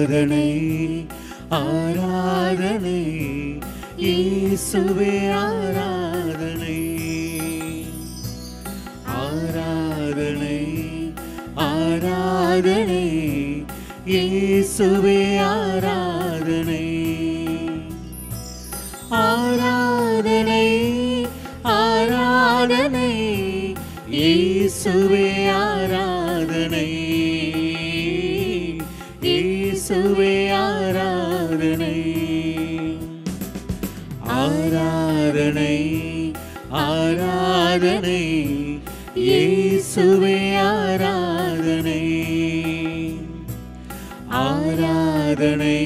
ஆராதனை ஆராதனை இயேசுவே ஆராதனை ஆராதனை ஆராதனை இயேசுவே ஆராதனை ஆராதனை ஆராதனை இயேசுவே ஆராதனை இயேசுவே ஆராதனை ஆராதனை ஆராதனை இயேசுவே ஆராதனை ஆராதனை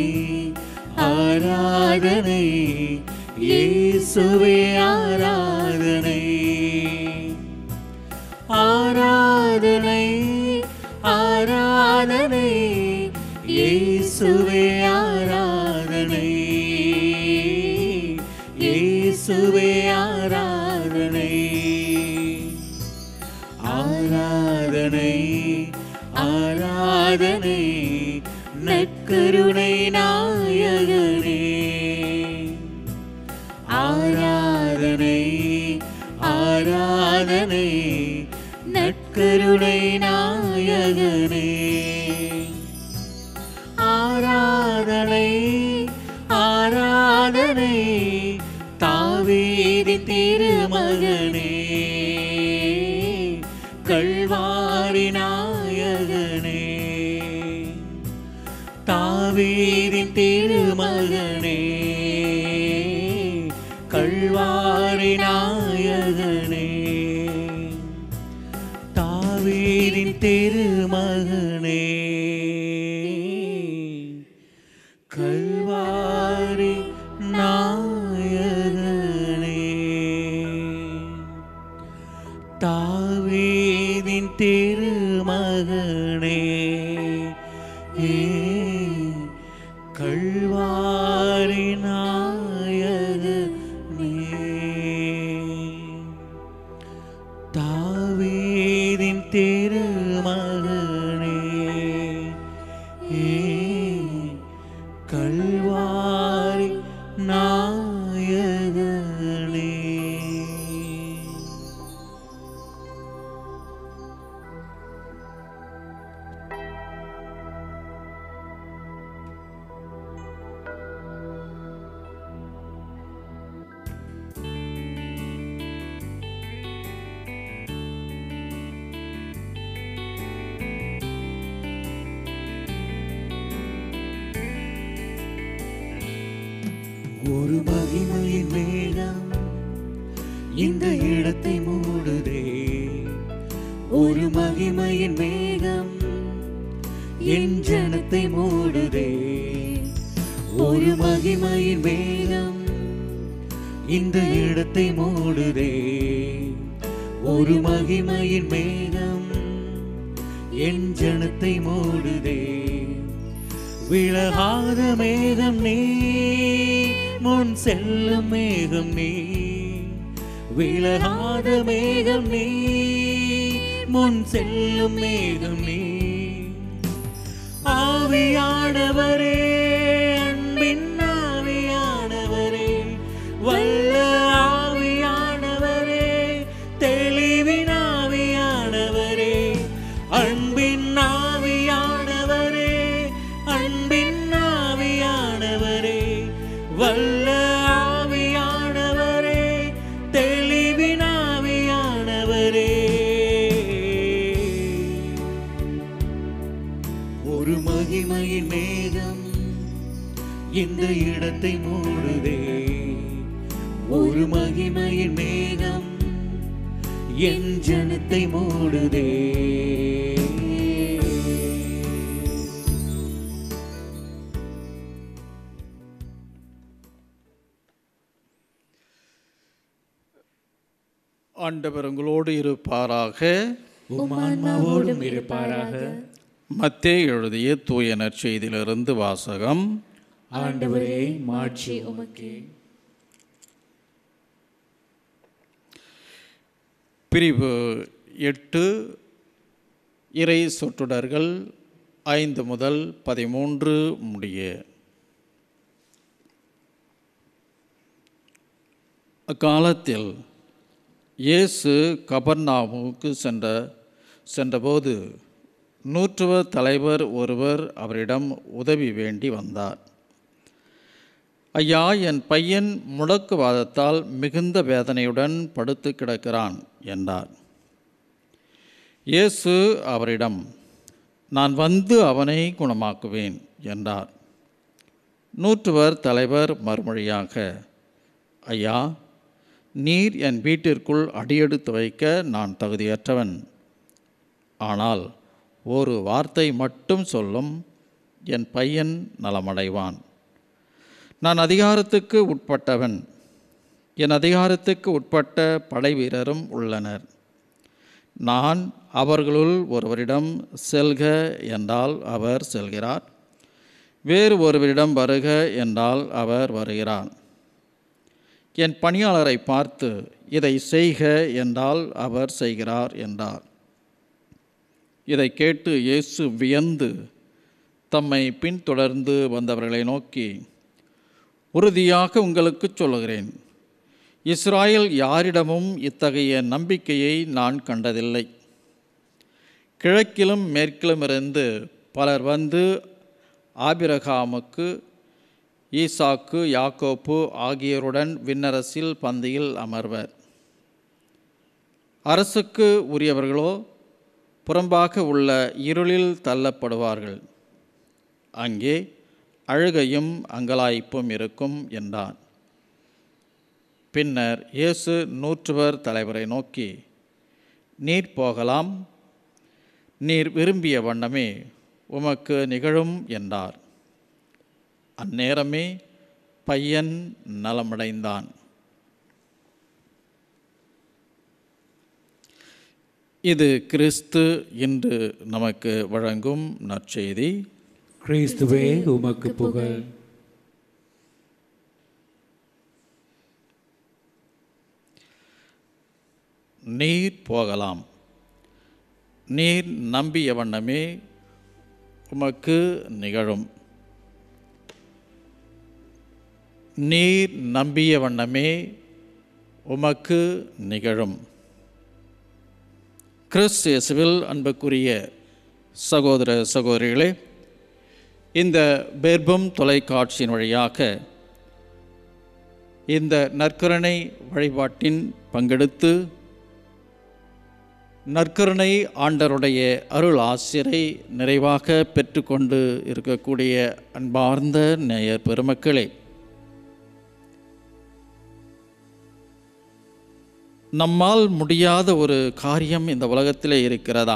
ஆராதனை இயேசுவே ஆராதனை ஆராதனை ஆராதனை இயேசுவே ஆராதனை இயேசுவே ஆராதனை ஆராதனை ஆராதனை நற்கருணை நாயகனே ஆராதனை ஆராதனை நற்கருணை நாயகனே ஆராதனை ஆராதனை தாவீதி திருமகனே கல்வாரி நாயகனே தாவீதின் திருமகனே கல்வாரி நாயகனே தாவீதின் திருமகனே கல்வாரி நாயகனே தாவீதின் திருமகனே ஏ கல்வாரி நாயகனே தாவீதின் திருமகனே ஏ கல்வாரி நாயகனே ஒரு மகிமையின் மேகம் இந்த இடத்தை மூடுதே ஒரு மகிமையின் மேகம் என் ஜனத்தை மூடுதே ஒரு மகிமையின் மேகம் இந்த இடத்தை மூடுதே ஒரு மகிமையின் மேகம் என் ஜனத்தை மூடுதே விலகாத மேகம் நீ முன் செல்லும் மேகம் நீ விலகாத மேகம் நீ முன் செல்லும் மேகம் நீ ஆவியானவரே அன்பின் ஆவியானவரே வல்ல ஆவியானவரே தெளிவின் ஆவியானவரே அன்பின் ஆவியானவரே அன்பின் ஆவியானவரே வல்ல ஆவியானவரே தெளிவின் ஆவியானவரே ஒரு மகிமையின் மேகம் இந்த இடத்தை மூடுதே ஒரு மகிமையின் மேகம் என் ஜனத்தை மூடுதே ஆண்டவர் உங்களோடு இருப்பாராக உம் ஆன்மாவோடும் இருப்பாராக மத்தே எழுதிய தூய நற்செய்தியிலிருந்து வாசகம் ஆண்டவரே மாட்சி உமக்கே பிரிவு எட்டு இறை சொற்றொடர்கள் ஐந்து முதல் பதிமூன்று முடிய அக்காலத்தில் இயேசு கபர்நாமுக்கு சென்ற சென்றபோது நூற்றுவ தலைவர் ஒருவர் அவரிடம் உதவி வேண்டி வந்தார் ஐயா என் பையன் முடக்குவாதத்தால் மிகுந்த வேதனையுடன் படுத்து கிடக்கிறான் என்றார் இயேசு அவரிடம் நான் வந்து அவனை குணமாக்குவேன் என்றார் நூற்றுவர் தலைவர் மறுமொழியாக ஐயா நீர் என் வீட்டிற்குள் அடியெடுத்து வைக்க நான் தகுதியற்றவன் ஆனால் ஒரு வார்த்தை மட்டும் சொல்லும் என் பையன் நலமடைவான் நான் அதிகாரத்துக்கு உட்பட்டவன் என் அதிகாரத்துக்கு உட்பட்ட படை வீரரும் உள்ளனர் நான் அவர்களுள் ஒருவரிடம் செல்க என்றால் அவர் செல்கிறார் வேறு ஒருவரிடம் வருக என்றால் அவர் வருகிறார் என் பணியாளரை பார்த்து இதை செய்க என்றால் அவர் செய்கிறார் என்றார் இதை கேட்டு இயேசு வியந்து தம்மை பின்தொடர்ந்து வந்தவர்களை நோக்கி உறுதியாக உங்களுக்கு சொல்லுகிறேன் இஸ்ராயல் யாரிடமும் இத்தகைய நம்பிக்கையை நான் கண்டதில்லை கிழக்கிலும் மேற்கிலும் இருந்து பலர் வந்து ஆபிரகாமுக்கு ஈசாக்கு யாக்கோப்பு ஆகியோருடன் விண்ணரசில் பந்தியில் அமர்வர் அரசுக்கு உரியவர்களோ புறம்பாக உள்ள இருளில் தள்ளப்படுவார்கள் அங்கே அழுகையும் அங்கலாய்ப்பும் இருக்கும் என்றான் பின்னர் இயேசு நூற்றுவர் தலைவரை நோக்கி நீர் போகலாம் நீர் விரும்பிய வண்ணமே உமக்கு நிகழும் என்றார் அந்நேரமே பையன் நலமடைந்தான் இது கிறிஸ்து இன்று நமக்கு வழங்கும் நற்செய்தி கிறிஸ்துவே உமக்கு புகழ் நீர் போகலாம் நீர் நம்பிய வண்ணமே உமக்கு நிகழும் நீர் நம்பிய வண்ணமே உமக்கு நிகழும் கிறிஸ்து இயேசுவில் அன்புக்குரிய சகோதர சகோதரிகளே இந்த பெர்பம் தொலைக்காட்சியின் வழியாக இந்த நற்கருணை வழிபாட்டின் பங்கெடுத்து நற்கருணை ஆண்டருடைய அருள் ஆசிரை நிறைவாக பெற்றுக்கொண்டு இருக்கக்கூடிய அன்பார்ந்த நேயர் பெருமக்களே நம்மால் முடியாத ஒரு காரியம் இந்த உலகத்திலே இருக்கிறதா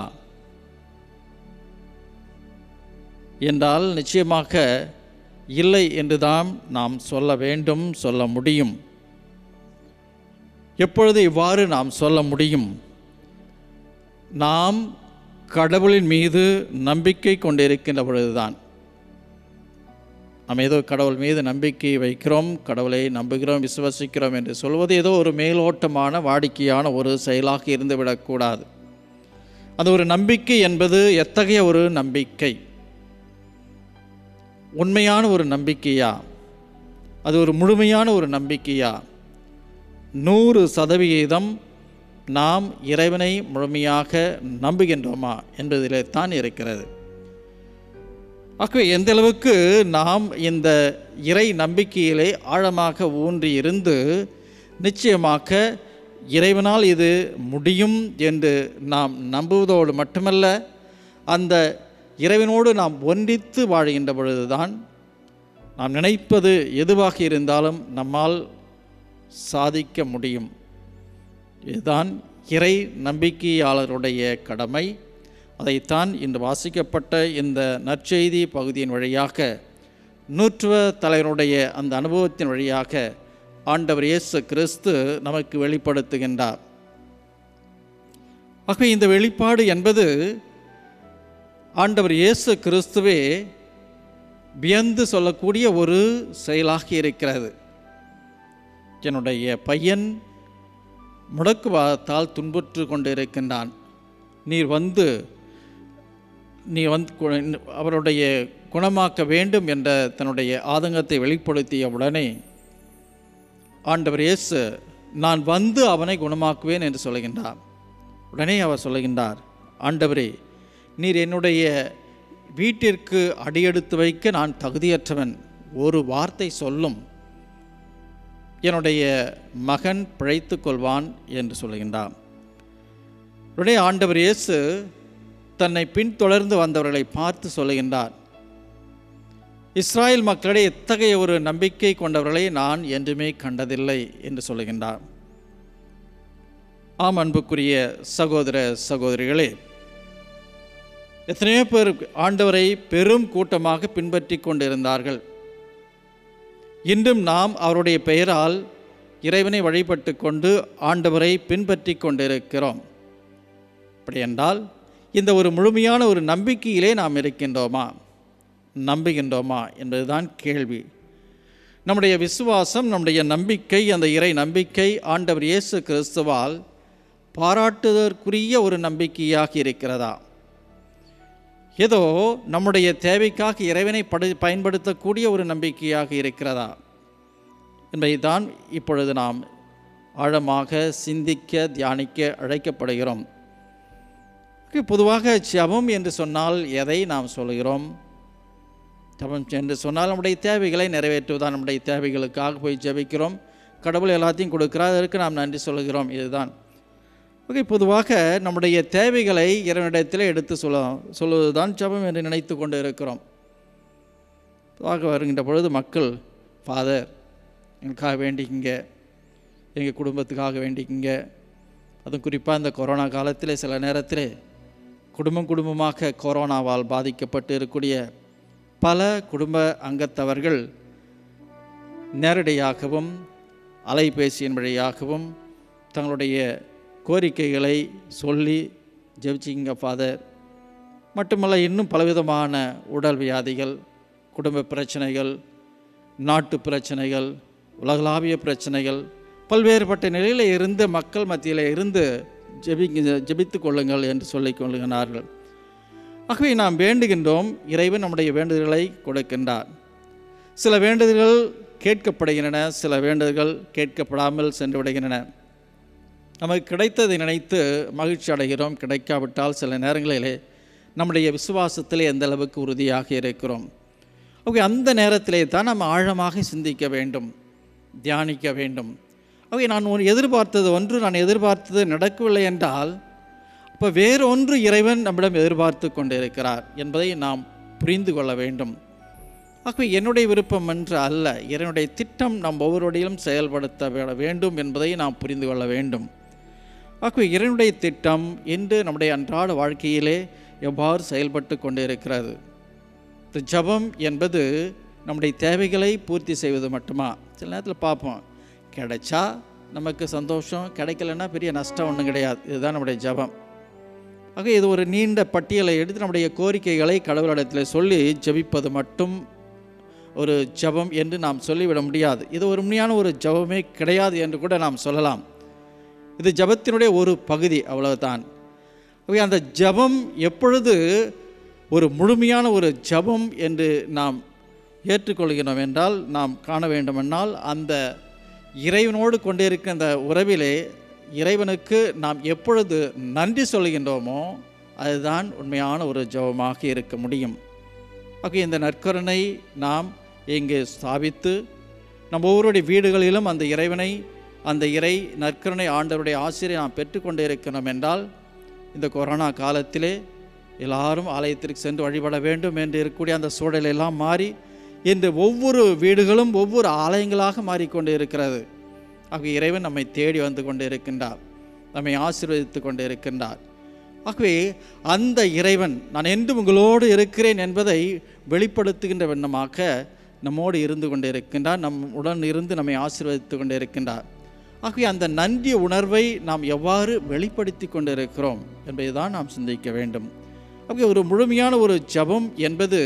என்றால் நிச்சயமாக இல்லை என்றுதான் நாம் சொல்ல வேண்டும் சொல்ல முடியும் எப்பொழுது இவ்வாறு நாம் சொல்ல முடியும் நாம் கடவுளின் மீது நம்பிக்கை கொண்டிருக்கின்ற பொழுதுதான் நாம் ஏதோ கடவுள் மீது நம்பிக்கை வைக்கிறோம் கடவுளை நம்புகிறோம் விசுவசிக்கிறோம் என்று சொல்வது ஏதோ ஒரு மேலோட்டமான வாடிக்கையான ஒரு செயலாக இருந்துவிடக்கூடாது அந்த ஒரு நம்பிக்கை என்பது எத்தகைய ஒரு நம்பிக்கை உண்மையான ஒரு நம்பிக்கையா அது ஒரு முழுமையான ஒரு நம்பிக்கையா நூறு சதவிகிதம் நாம் இறைவனை முழுமையாக நம்புகின்றோமா என்பதிலே தான் இருக்கிறது ஆகவே எந்த அளவுக்கு நாம் இந்த இறை நம்பிக்கையிலே ஆழமாக ஊன்றி இருந்து நிச்சயமாக இறைவனால் இது முடியும் என்று நாம் நம்புவதோடு மட்டுமல்ல அந்த இறைவனோடு நாம் ஒன்றித்து வாழ்கின்ற பொழுதுதான் நாம் நினைப்பது எதுவாக இருந்தாலும் நம்மால் சாதிக்க முடியும் இதுதான் இறை நம்பிக்கையாளருடைய கடமை அதைத்தான் இன்று வாசிக்கப்பட்ட இந்த நற்செய்தி பகுதியின் வழியாக நூற்றுவ தலைவருடைய அந்த அனுபவத்தின் வழியாக ஆண்டவர் இயேசு கிறிஸ்து நமக்கு வெளிப்படுத்துகின்றார் ஆகவே இந்த வெளிப்பாடு என்பது ஆண்டவர் இயேசு கிறிஸ்துவே வியந்து சொல்லக்கூடிய ஒரு செயலாக இருக்கிறது என்னுடைய பையன் முடக்குவாதத்தால் துன்புற்று கொண்டிருக்கின்றான் நீர் வந்து நீ வந்து கு- அவருடைய குணமாக்க வேண்டும் என்ற தன்னுடைய ஆதங்கத்தை வெளிப்படுத்திய உடனே ஆண்டவர் இயேசு நான் வந்து அவனை குணமாக்குவேன் என்று சொல்லுகின்றார் உடனே அவர் சொல்லுகின்றார் ஆண்டவரே நீர் என்னுடைய வீட்டிற்கு அடியெடுத்து வைக்க நான் தகுதியற்றவன் ஒரு வார்த்தை சொல்லும் என்னுடைய மகன் பிழைத்துக் கொள்வான் என்று சொல்லுகின்றார் உடனே ஆண்டவர் இயேசு தன்னை பின்தொடர்ந்து வந்தவர்களை பார்த்து சொல்லுகின்றார் இஸ்ராயேல் மக்களிடையே எத்தகைய ஒரு நம்பிக்கை கொண்டவர்களை நான் என்றுமே கண்டதில்லை என்று சொல்லுகின்றார் ஆம் அன்புக்குரிய சகோதர சகோதரிகளே எத்தனையோ பேர் ஆண்டவரை பெரும் கூட்டமாக பின்பற்றி கொண்டிருந்தார்கள் இன்றும் நாம் அவருடைய பெயரால் இறைவனை வழிபட்டு கொண்டு ஆண்டவரை பின்பற்றி கொண்டிருக்கிறோம் அப்படி என்றால் இந்த ஒரு முழுமையான ஒரு நம்பிக்கையிலே நாம் இருக்கின்றோமா நம்புகின்றோமா என்பதுதான் கேள்வி நம்முடைய விசுவாசம் நம்முடைய நம்பிக்கை அந்த இறை நம்பிக்கை ஆண்டவர் இயேசு கிறிஸ்துவால் பாராட்டுதற்குரிய ஒரு நம்பிக்கையாக இருக்கிறதா ஏதோ நம்முடைய தேவைக்காக இறைவனை படு பயன்படுத்தக்கூடிய ஒரு நம்பிக்கையாக இருக்கிறதா என்பதைத்தான் இப்பொழுது நாம் ஆழமாக சிந்திக்க தியானிக்க அழைக்கப்படுகிறோம் பொதுவாக ஜெபம் என்று சொன்னால் எதை நாம் சொல்கிறோம் ஜெபம் என்று சொன்னால் நம்முடைய தேவைகளை நிறைவேற்றுவதான் நம்முடைய தேவைகளுக்காக போய் ஜெபிக்கிறோம் கடவுள் எல்லாத்தையும் கொடுக்கிறார் அதற்கு நாம் நன்றி சொல்கிறோம் இதுதான் ஓகே பொதுவாக நம்முடைய தேவைகளை இறைவனிடத்தில் எடுத்து சொல்ல சொல்வதுதான் ஜெபம் என்று நினைத்து கொண்டு இருக்கிறோம் பொதுவாக வருகின்ற பொழுது மக்கள் ஃபாதர் எங்களுக்காக வேண்டிக்கிங்க எங்கள் குடும்பத்துக்காக வேண்டிக்கிங்க அதுவும் குறிப்பாக இந்த கொரோனா காலத்தில் சில நேரத்தில் குடும்பம் குடும்பமாக கொரோனாவால் பாதிக்கப்பட்டு இருக்கக்கூடிய பல குடும்ப அங்கத்தவர்கள் நேரடியாகவும் அலைபேசியின் வழியாகவும் தங்களுடைய கோரிக்கைகளை சொல்லி ஜெபிச்சிங்க ஃபாதர் மட்டுமல்ல இன்னும் பலவிதமான உடல் வியாதிகள் குடும்ப பிரச்சனைகள் நாட்டு பிரச்சனைகள் உலகளாவிய பிரச்சனைகள் பல்வேறுபட்ட நிலையில் இருந்து மக்கள் மத்தியில் இருந்து ஜெபி ஜெபித்து கொள்ளுங்கள் என்று சொல்லிக் கொள்ளுகிறார்கள் ஆகவே நாம் வேண்டுகின்றோம் இறைவன் நம்முடைய வேண்டுதல்களை கொடுக்கின்றார் சில வேண்டுதல்கள் கேட்கப்படுகின்றன சில வேண்டுதல்கள் கேட்கப்படாமல் சென்று விடுகின்றன நமக்கு கிடைத்ததை நினைத்து மகிழ்ச்சி அடைகிறோம் கிடைக்காவிட்டால் சில நேரங்களிலே நம்முடைய விசுவாசத்திலே எந்த அளவுக்கு உறுதியாக இருக்கிறோம் ஓகே அந்த நேரத்திலே தான் நம்ம ஆழமாக சிந்திக்க வேண்டும் தியானிக்க வேண்டும் ஓகே நான் ஒரு எதிர்பார்த்தது ஒன்று நான் எதிர்பார்த்தது நடக்கவில்லை என்றால் அப்போ வேறு ஒன்று இறைவன் நம்மிடம் எதிர்பார்த்து கொண்டிருக்கிறார் என்பதை நாம் புரிந்து கொள்ள வேண்டும் ஆகவே என்னுடைய விருப்பம் என்று அல்ல இறைவனுடைய திட்டம் நம் ஒவ்வொருடையிலும் செயல்படுத்த வே- வேண்டும் என்பதை நாம் புரிந்து கொள்ள வேண்டும் ஆகவே இறைவனுடைய திட்டம் இன்று நம்முடைய அன்றாட வாழ்க்கையிலே எவ்வாறு செயல்பட்டு கொண்டிருக்கிறது இந்த ஜபம் என்பது நம்முடைய தேவைகளை பூர்த்தி செய்வது மட்டுமா சில நேரத்தில் பார்ப்போம் கிடைச்சா நமக்கு சந்தோஷம் கிடைக்கலன்னா பெரிய நஷ்டம் ஒன்றும் கிடையாது இதுதான் நம்முடைய ஜபம் ஆக இது ஒரு நீண்ட பட்டியலை எடுத்து நம்முடைய கோரிக்கைகளை கடவுளிடத்தில் சொல்லி ஜெபிப்பது மட்டும் ஒரு ஜெபம் என்று நாம் சொல்லிவிட முடியாது இது ஒரு உண்மையான ஒரு ஜெபமே கிடையாது என்று கூட நாம் சொல்லலாம் இது ஜெபத்தினுடைய ஒரு பகுதி அவ்வளவுதான் ஆகவே அந்த ஜெபம் எப்பொழுது ஒரு முழுமையான ஒரு ஜெபம் என்று நாம் ஏற்றுக்கொள்கிறோம் என்றால் நாம் காண வேண்டுமென்றால் அந்த இறைவனோடு கொண்டிருக்கிற அந்த உறவிலே இறைவனுக்கு நாம் எப்பொழுது நன்றி சொல்கின்றோமோ அதுதான் உண்மையான ஒரு ஜெபமாக இருக்க முடியும் ஆகவே இந்த நற்கருணை நாம் இங்கே ஸ்தாபித்து நம்ம ஒவ்வொருடைய வீடுகளிலும் அந்த இறைவனை அந்த இறை நற்கருணை ஆண்டவருடைய ஆசிரியை நாம் பெற்றுக்கொண்டே இருக்கிறோம் என்றால் இந்த கொரோனா காலத்திலே எல்லாரும் ஆலயத்திற்கு சென்று வழிபட வேண்டும் என்று இருக்கக்கூடிய அந்த சூழல் எல்லாம் மாறி இன்று ஒவ்வொரு வீடுகளும் ஒவ்வொரு ஆலயங்களாக மாறிக்கொண்டு இருக்கிறது ஆகவே இறைவன் நம்மை தேடி வந்து கொண்டு இருக்கின்றார் நம்மை ஆசீர்வதித்து கொண்டு இருக்கின்றார் ஆகவே அந்த இறைவன் நான் என்றும் உங்களோடு இருக்கிறேன் என்பதை வெளிப்படுத்துகின்ற வண்ணமாக நம்மோடு இருந்து கொண்டு இருக்கின்றார் நம் உடன் இருந்து நம்மை ஆசீர்வதித்து கொண்டு இருக்கின்றார் ஆகவே அந்த நன்றி உணர்வை நாம் எவ்வாறு வெளிப்படுத்தி கொண்டு இருக்கிறோம் என்பதை தான் நாம் சிந்திக்க வேண்டும் ஆகவே ஒரு முழுமையான ஒரு ஜபம் என்பது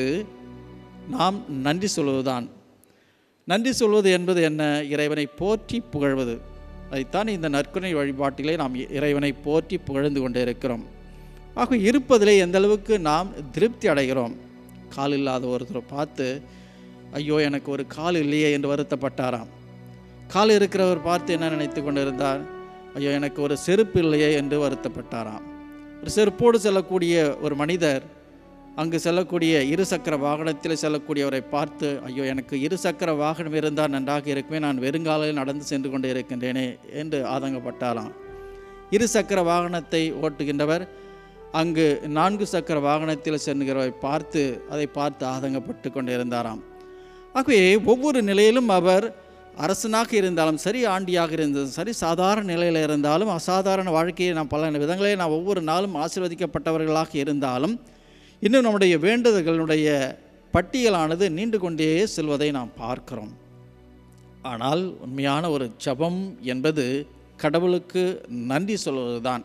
நாம் நன்றி சொல்வதுதான் நன்றி சொல்வது என்பது என்ன இறைவனை போற்றி புகழ்வது அதைத்தான் இந்த நற்கருணை வழிபாட்டிலே நாம் இறைவனை போற்றி புகழ்ந்து கொண்டே இருக்கிறோம் ஆக இருப்பதிலே எந்த அளவுக்கு நாம் திருப்தி அடைகிறோம் கால் இல்லாத ஒருத்தரை பார்த்து ஐயோ எனக்கு ஒரு கால் இல்லையே என்று வருத்தப்பட்டாராம் கால் இருக்கிறவர் பார்த்து என்ன நினைத்து கொண்டிருந்தார் ஐயோ எனக்கு ஒரு செருப்பு இல்லையே என்று வருத்தப்பட்டாராம் ஒரு செருப்போடு செல்லக்கூடிய ஒரு மனிதர் அங்கு செல்லக்கூடிய இருசக்கர வாகனத்தில் செல்லக்கூடியவரை பார்த்து ஐயோ எனக்கு இருசக்கர வாகனம் இருந்தால் நன்றாக இருக்குமே நான் வெறுங்காலில் நடந்து சென்று கொண்டு இருக்கின்றேனே என்று ஆதங்கப்பட்டாராம் இருசக்கர வாகனத்தை ஓட்டுகின்றவர் அங்கு நான்கு சக்கர வாகனத்தில் செல்கிறவரை பார்த்து அதை பார்த்து ஆதங்கப்பட்டு கொண்டிருந்தாராம் ஆகவே ஒவ்வொரு நிலையிலும் அவர் அரசனாக இருந்தாலும் சரி ஆண்டியாக இருந்தாலும் சரி சாதாரண நிலையில் இருந்தாலும் அசாதாரண வாழ்க்கையை நாம் பல விதங்களே நாம் ஒவ்வொரு நாளும் ஆசீர்வதிக்கப்பட்டவர்களாக இருந்தாலும் இன்னும் நம்முடைய வேண்டுதல்களுடைய பட்டியலானது நீண்டு கொண்டே செல்வதை நாம் பார்க்கிறோம் ஆனால் உண்மையான ஒரு ஜபம் என்பது கடவுளுக்கு நன்றி சொல்வதுதான்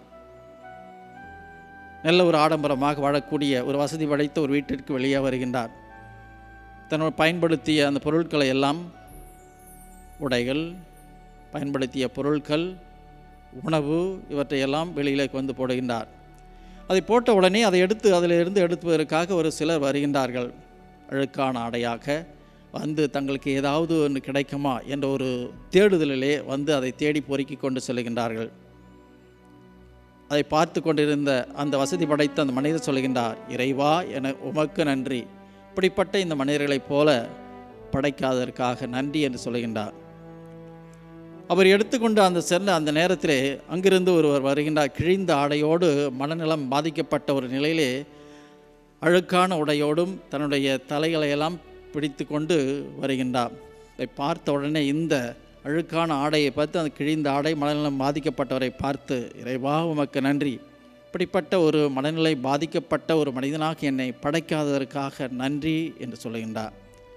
நல்ல ஒரு ஆடம்பரமாக வாழக்கூடிய ஒரு வசதி படைத்த ஒரு வீட்டிற்கு வெளியே வருகின்றார் தன்னோட பயன்படுத்திய அந்த பொருட்களை எல்லாம் உடைகள் பயன்படுத்திய பொருட்கள் உணவு இவற்றையெல்லாம் வெளியிலே வந்து போடுகின்றார் அதை போட்ட உடனே அதை எடுத்து அதிலிருந்து எடுப்பதற்காக ஒரு சிலர் வருகின்றார்கள் அழுக்கான ஆடையாக வந்து தங்களுக்கு ஏதாவது ஒன்று கிடைக்குமா என்ற ஒரு தேடுதலிலே வந்து அதை தேடி பொறுக்கி கொண்டு செல்கின்றார்கள் அதை பார்த்து கொண்டிருந்த அந்த வசதி படைத்த அந்த மனிதர் சொல்கின்றார் இறைவா என உமக்கு நன்றி இப்படிப்பட்ட இந்த மனிதர்களைப் போல படைக்காததற்காக நன்றி என்று சொல்கின்றார் அவர் எடுத்துக்கொண்டு அந்த சென்ற அந்த நேரத்திலே அங்கிருந்து ஒருவர் வருகின்றார் கிழிந்த ஆடையோடு மனநலம் பாதிக்கப்பட்ட ஒரு நிலையிலே அழுக்கான உடையோடும் தன்னுடைய தலைகளை எல்லாம் பிடித்து கொண்டு வருகின்றார் இதை பார்த்த உடனே இந்த அழுக்கான ஆடையை பார்த்து அந்த கிழிந்த ஆடை மனநலம் பாதிக்கப்பட்டவரை பார்த்து இறைவா உமக்கு நன்றி இப்படிப்பட்ட ஒரு மனநிலை பாதிக்கப்பட்ட ஒரு மனிதனாக என்னை படைக்காததற்காக நன்றி என்று சொல்லுகின்றார்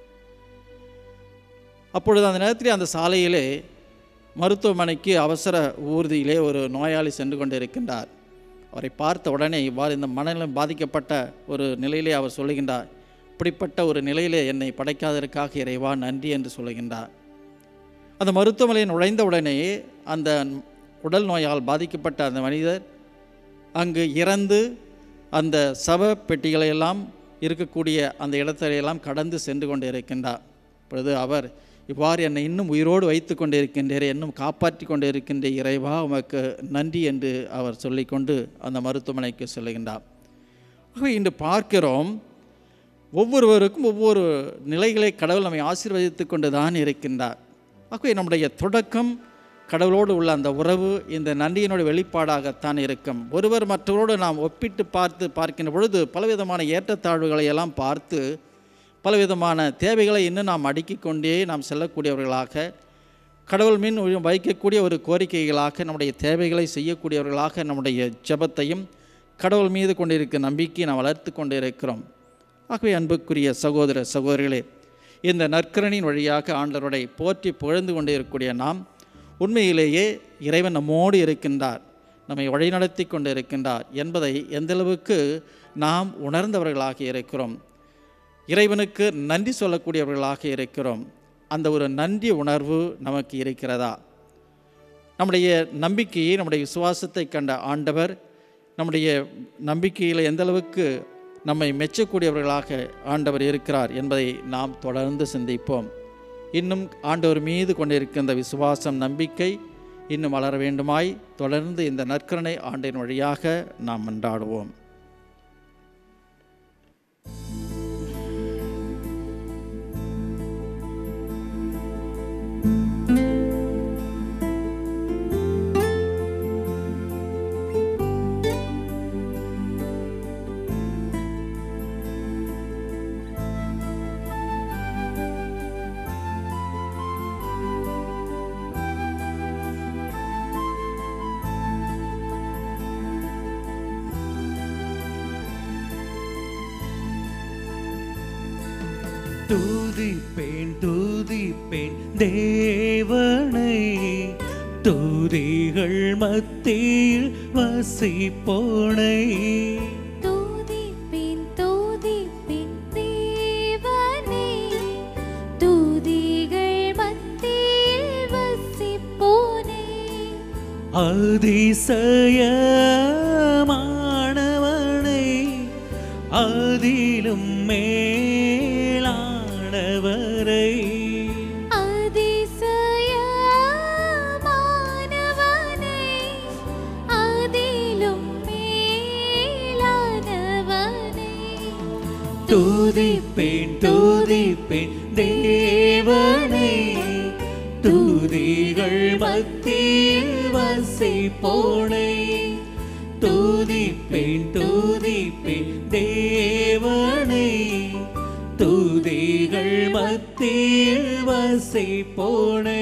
அப்பொழுது அந்த நேரத்தில் அந்த சாலையிலே மருத்துவமனைக்கு அவசர ஊர்தியிலே ஒரு நோயாளி சென்று கொண்டு இருக்கின்றார் அவரை பார்த்த உடனே இவ்வாறு இந்த மனநலம் பாதிக்கப்பட்ட ஒரு நிலையிலே அவர் சொல்லுகின்றார் இப்படிப்பட்ட ஒரு நிலையிலே என்னை படைக்காததற்காக இறைவா நன்றி என்று சொல்லுகின்றார் அந்த மருத்துவமனையில் நுழைந்த உடனே அந்த உடல் நோயால் பாதிக்கப்பட்ட அந்த மனிதர் அங்கு இறந்து அந்த சவ பெட்டிகளை எல்லாம் இருக்கக்கூடிய அந்த இடத்தையெல்லாம் கடந்து சென்று கொண்டு இருக்கின்றார் பொழுது அவர் இவ்வாறு என்னை இன்னும் உயிரோடு வைத்து கொண்டு இருக்கின்றீர் இன்னும் காப்பாற்றி கொண்டு இருக்கின்ற இறைவா உமக்கு நன்றி என்று அவர் சொல்லிக்கொண்டு அந்த மருத்துவமனைக்கு செல்லுகின்றார் ஆகவே இன்று பார்க்கிறோம் ஒவ்வொருவருக்கும் ஒவ்வொரு நிலைகளை கடவுள் நம்மை ஆசீர்வதித்து கொண்டு தான் இருக்கின்றார் ஆகவே நம்முடைய தொடக்கம் கடவுளோடு உள்ள அந்த உறவு இந்த நன்றியினுடைய வெளிப்பாடாகத்தான் இருக்கும் ஒருவர் மற்றவரோடு நாம் ஒப்பிட்டு பார்த்து பார்க்கின்ற பொழுது பலவிதமான ஏற்றத்தாழ்வுகளை எல்லாம் பார்த்து பலவிதமான தேவைகளை இன்னும் நாம் அடுக்கிக் கொண்டே நாம் செல்லக்கூடியவர்களாக கடவுள் மீன் வைக்கக்கூடிய ஒரு கோரிக்கைகளாக நம்முடைய தேவைகளை செய்யக்கூடியவர்களாக நம்முடைய ஜெபத்தையும் கடவுள் மீது கொண்டிருக்க நம்பிக்கையை நாம் வளர்த்து கொண்டிருக்கிறோம் ஆகவே அன்புக்குரிய சகோதர சகோதரிகளே இந்த நற்கரணின் வழியாக ஆண்டவருடைய போற்றி புகழ்ந்து கொண்டே இருக்கக்கூடிய நாம் உண்மையிலேயே இறைவன் நம்மோடு இருக்கின்றார் நம்மை வழிநடத்தி கொண்டு இருக்கின்றார் என்பதை எந்தளவுக்கு நாம் உணர்ந்தவர்களாக இருக்கிறோம் இறைவனுக்கு நன்றி சொல்லக்கூடியவர்களாக இருக்கிறோம் அந்த ஒரு நன்றி உணர்வு நமக்கு இருக்கிறதா நம்முடைய நம்பிக்கையை நம்முடைய விசுவாசத்தை கண்ட ஆண்டவர் நம்முடைய நம்பிக்கையில் எந்த அளவுக்கு நம்மை மெச்சக்கூடியவர்களாக ஆண்டவர் இருக்கிறார் என்பதை நாம் தொடர்ந்து சிந்திப்போம் இன்னும் ஆண்டவர் மீது கொண்டிருக்கின்ற விசுவாசம் நம்பிக்கை இன்னும் வளர வேண்டுமாய் தொடர்ந்து இந்த நற்கரணை ஆண்டின் வழியாக நாம் மன்றாடுவோம் துதிப்பேன் துதிப்பேன் தேவனை துதிகள் மத்தியில் வசிப்போனை தூதிப்பின் தூதிப்பின் தேவனே தூதிகள் மத்தியில் வசிப்போனே அதிசயமானவனே அதிலும் மேலானவரை அதிசயமானவனை அதிலும் மேலானவனை துதிப்பேன் துதிப்பேன் தேவனை துதிகள் மத்தியில் வசிப்போனை துதிப்பேன் துதிப்பேன் தேவனை துதிகள் மத்தியில் வசிப்போனை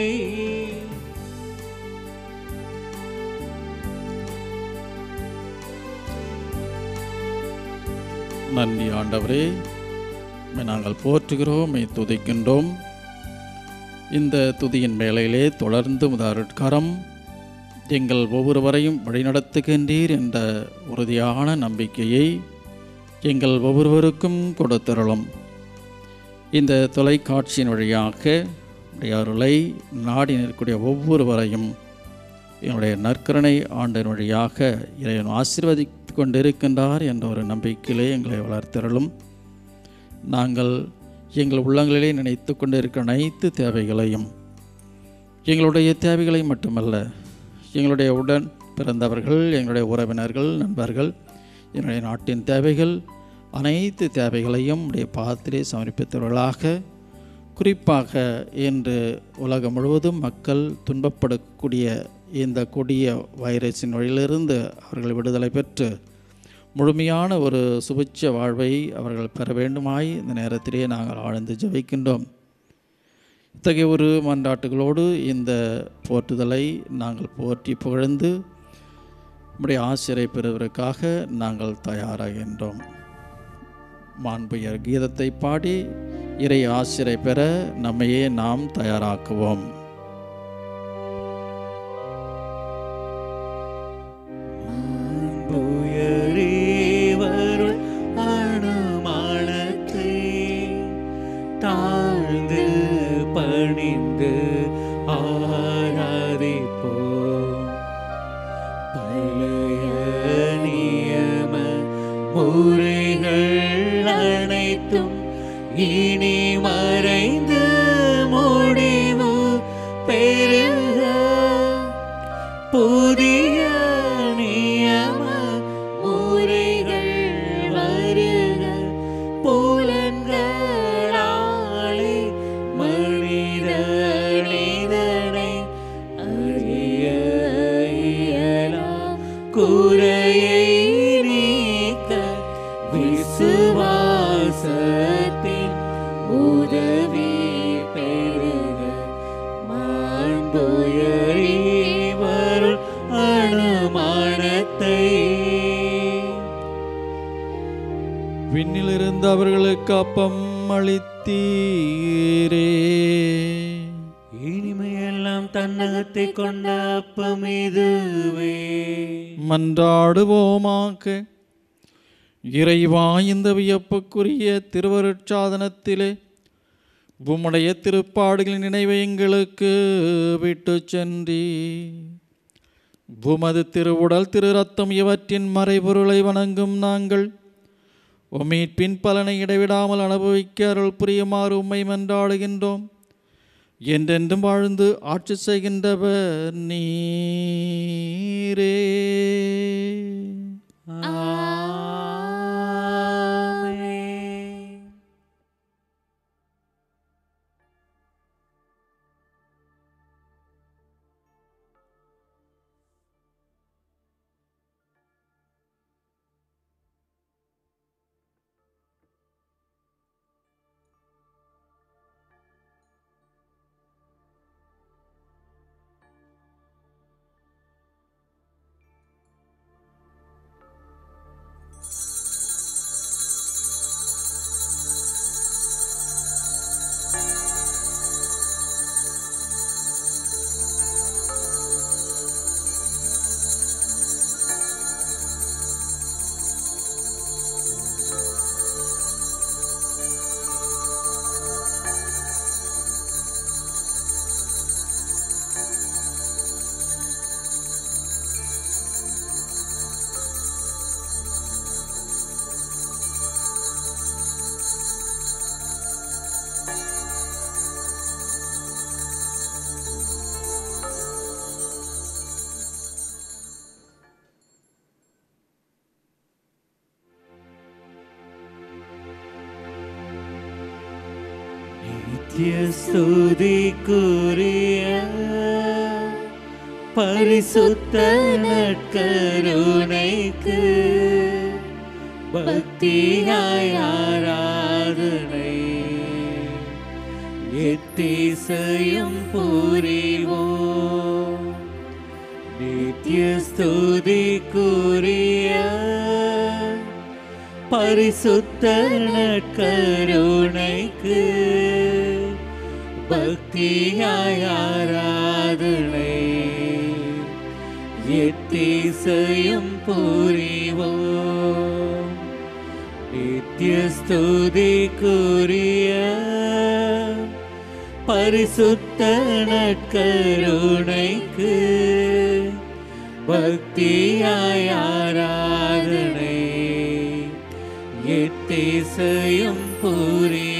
நன்றி ஆண்டவரே உம்மை நாங்கள் போற்றுகிறோம் உம்மை துதிக்கின்றோம் இந்த துதியின் வேளையிலே தொடர்ந்து முதற்கரம் எங்கள் ஒவ்வொருவரையும் வழிநடத்துகின்றீர் என்ற உறுதியான நம்பிக்கையை எங்கள் ஒவ்வொருவருக்கும் கொடுத்தருளும் இந்த தொலைக்காட்சியின் வழியாக உடைய அருளை நாடி நிற்கக்கூடிய ஒவ்வொருவரையும் என்னுடைய நற்கருணை ஆண்டின் வழியாக இறைவன் ஆசீர்வதித்து கொண்டிருக்கின்றார் என்ற ஒரு நம்பிக்கையிலே எங்களை வளர்த்தருளும் நாங்கள் எங்கள் உள்ளங்களிலே நினைத்து கொண்டிருக்கிற அனைத்து தேவைகளையும் எங்களுடைய தேவைகளை மட்டுமல்ல எங்களுடைய உடன் பிறந்தவர்கள் எங்களுடைய உறவினர்கள் நண்பர்கள் என்னுடைய நாட்டின் தேவைகள் அனைத்து தேவைகளையும் உடைய பாதத்திலே சமர்ப்பித்தவர்களாக குறிப்பாக இன்று உலகம் முழுவதும் மக்கள் துன்பப்படக்கூடிய இந்த கொடிய வைரஸின் வழியிலிருந்து அவர்கள் விடுதலை பெற்று முழுமையான ஒரு சுபிட்ச வாழ்வை அவர்கள் பெற வேண்டுமாய் இந்த நேரத்திலே நாங்கள் ஆழ்ந்து ஜெபிக்கின்றோம் இத்தகைய ஒரு மன்றாட்டுகளோடு இந்த போற்றுதலை நாங்கள் போற்றி புகழ்ந்து நம்முடைய ஆசிரியை பெறுவதற்காக நாங்கள் தயாராகின்றோம் மாண்புயர் கீதத்தை பாடி இறை ஆசிரியை பெற நம்மையே நாம் தயாராக்குவோம் புயரேவருள் அனுமானத்தை தாழ்ந்து பணிந்து ஆராதிப்போம் பழைய நியம முறைகள் அனைத்தும் இனி மறைந்து முடிவு பெறுக புதிய நியம முறைகள் வருக புலன்களாலே மனித நீதனை அறிய இயலா குறையை நீக்க விசுவாசத்தின் உதவி பெறுக மாண்புயரிவருள் அனுமானத்தை விண்ணிலிருந்து அவர்களுக்கு அப்பம் அளித்தீரே இனிமையெல்லாம் தன்னகத்தை கொண்ட அப்பம் இதுவே மன்றாடுவோமாக இறைவா இந்த வியப்புக்குரிய திருவருட்சாதனத்திலே உம்முடைய திருப்பாடுகளின் நினைவை எங்களுக்கு விட்டு சென்றி உமது திருவுடல் திரு ரத்தம் இவற்றின் மறைபொருளை வணங்கும் நாங்கள் உம்மீட்பின் பலனை இடைவிடாமல் அனுபவிக்க அருள் புரியுமாறு உம்மை மன்றாடுகின்றோம் என்றென்றும் வாழ்ந்து ஆட்சி செய்கின்றவர் நீரே ஆமென். நித்திய ஸ்துதிக்குரிய பரிசுத்த நற்கருணைக்கு பக்தியாய் ஆராதனை எத்திசையும் புரிவோம் நித்திய ஸ்துதிக்குரிய பரிசுத்த நற்கருணைக்கு பக்தியாய் ஆராதனை எத்திசையும் புரிவோம் நித்திய ஸ்துதிக்குரிய பரிசுத்த நற்கருணைக்கு பக்தியாய் ஆராதனை எத்திசையும் புரிவோம்